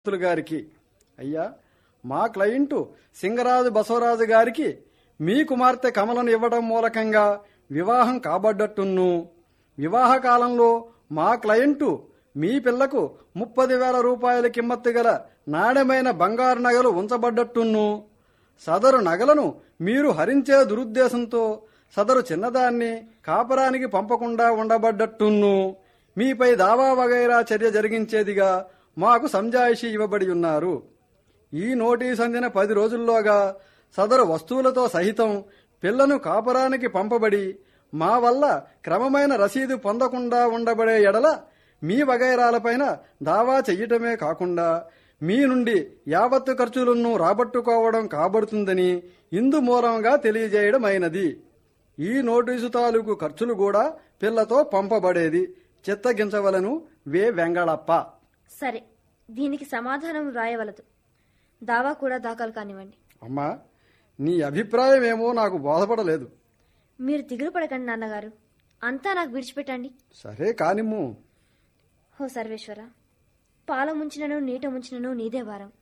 పంతులు గారికి అయ్యా మా క్లయింటు సింగరాజు బసవరాజు గారికి మీ కుమార్తె కమలను ఇవ్వడం మూలకంగా వివాహం కాబడ్డట్టున్ను వివాహ కాలంలో మా క్లయింటు మీ పిల్లకు ముప్పది వేల రూపాయల కిమ్మత్తు గల నాణ్యమైన బంగారు నగలు ఉంచబడ్డట్టున్ను సదరు నగలను మీరు హరించే దురుద్దేశంతో సదరు చిన్నదాన్ని కాపరానికి పంపకుండా ఉండబడ్డట్టున్ను మీపై దావా వగైరా చర్య జరిగించేదిగా మాకు సంజాయిషి ఇవ్వబడి ఉన్నారు ఈ నోటీస్ అందిన పది రోజుల్లోగా సదరు వస్తువులతో సహితం పిల్లను కాపరానికి పంపబడి మా వల్ల క్రమమైన రసీదు పొందకుండా ఉండబడే ఎడల మీ వగైరాలపైన దావా చెయ్యటమే కాకుండా మీ నుండి యావత్తు ఖర్చులను రాబట్టుకోవడం కాబడుతుందని ఇందు మూలంగా తెలియజేయడమైనది ఈ నోటీసు తాలూకు ఖర్చులు కూడా పిల్లతో పంపబడేది చిత్తగించవలను వే వెంగళప్ప సరే దీనికి సమాధానం రాయవలదు దావా కూడా దాఖలు కానివ్వండి అమ్మా నీ అభిప్రాయమేమో నాకు బోధపడలేదు మీరు దిగులు పడకండి నాన్నగారు అంతా నాకు విడిచిపెట్టండి సరే కానిమ్ము హో సర్వేశ్వర పాల ముంచినను నీట ముంచినను నీదే వారం